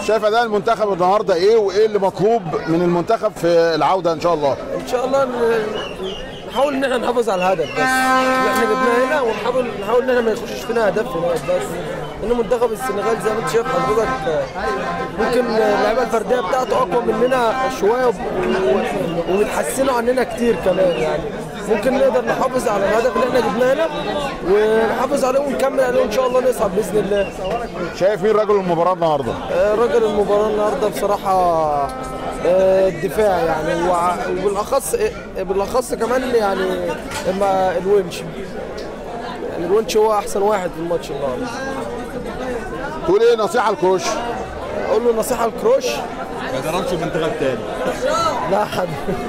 شايف اداء المنتخب النهارده ايه وايه اللي مطلوب من المنتخب في العوده ان شاء الله ان شاء الله ن- نحاول ان احنا نحافظ على الهدف بس اللي احنا جبناه هنا ونحاول نحاول ان احنا ما يخشش فينا اهداف هناك بس لان منتخب السنغال زي ما انت شايف حضرتك آه، ممكن اللعيبه الفرديه بتاعته اقوى مننا شويه وب- و- وبيتحسنوا عننا كتير كمان يعني ممكن نقدر نحافظ على الهدف اللي احنا جبناه هنا ونحافظ عليه ونكمل عليه وان شاء الله نصعد باذن الله شايف مين رجل المباراه النهارده آه، رجل المباراة النهارده بصراحة آه، الدفاع يعني وع- وبالاخص آه، بالاخص كمان يعني اما الونش يعني الونش هو احسن واحد في الماتش النهارده تقول ايه نصيحه لكروش اقول له نصيحة لكروش ما يدربش منتخب تاني لا حد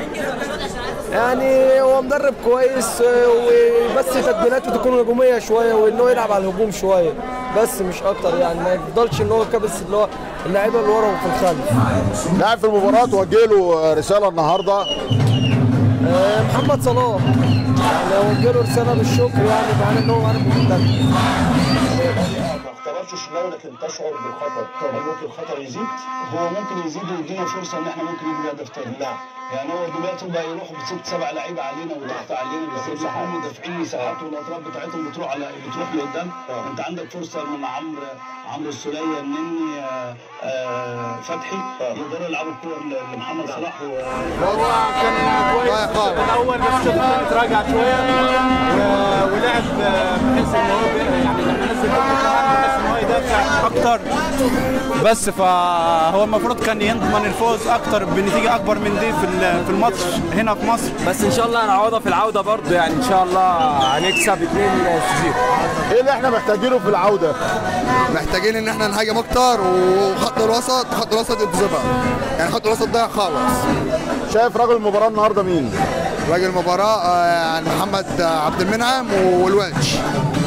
يعني هو مدرب كويس آه، وبس تبديلاته تكون هجوميه شويه وان هو يلعب على الهجوم شويه بس مش اكتر يعني ما يفضلش ان هو كابس اللي هو اللعيبه اللي ورا وفي الخلف لاعب في المباراه توجه له رساله النهارده آه، محمد صلاح يعني وجه له رساله بالشكر يعني مع ان هو عارف المنتخب ما اختبرتش لو لكن تشعر بالخطر هل ممكن الخطر يزيد؟ هو ممكن يزيد ويدينا فرصه ان احنا ممكن نجيب هدف تاني لا يعني هو دلوقتي بقى يروح بست سبع لعيبه علينا وضغط علينا بس هم مدافعين مساحات والاطراف بتاعتهم بتروح على بتروح لقدام انت عندك فرصه من عمرو عمرو السوليه مني آه، آه، فتحي يقدروا يلعبوا الكوره لمحمد صلاح و- هو كان كويس في الشوط الاول بس الشوط الثاني اتراجع شويه و- ولعب آه، بحيث ان هو بي- يعني لما نزل بحيث ان هو يدافع اكتر بس فهو المفروض كان يضمن الفوز اكتر بنتيجه اكبر من دي في ال- في الماتش هنا في مصر بس ان شاء الله هنعوضها في العوده برضه يعني ان شاء الله هنكسب 2 0 ايه اللي احنا محتاجينه في العوده محتاجين ان احنا نهاجم اكتر وخط الوسط خط الوسط يتظبط يعني خط الوسط ضايع خالص شايف رجل المباراه النهارده مين راجل المباراه آه، يعني محمد عبد المنعم والونش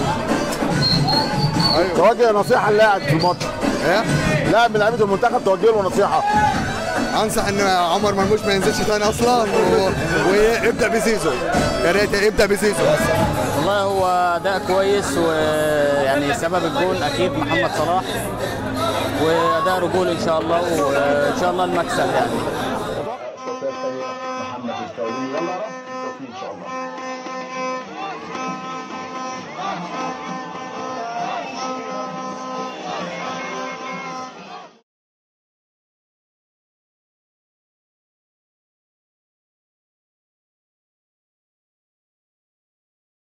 توجه نصيحه للاعب في الماتش ايه لاعب من لعيبه المنتخب توجه له نصيحه انصح ان عمر مرموش ما ينزلش تاني اصلا و... ويبدا بزيزو يا ريت يبدا بزيزو والله هو اداء كويس ويعني سبب الجول اكيد محمد صلاح واداء رجول ان شاء الله وان شاء الله المكسب يعني محمد الكولي يلا يا رب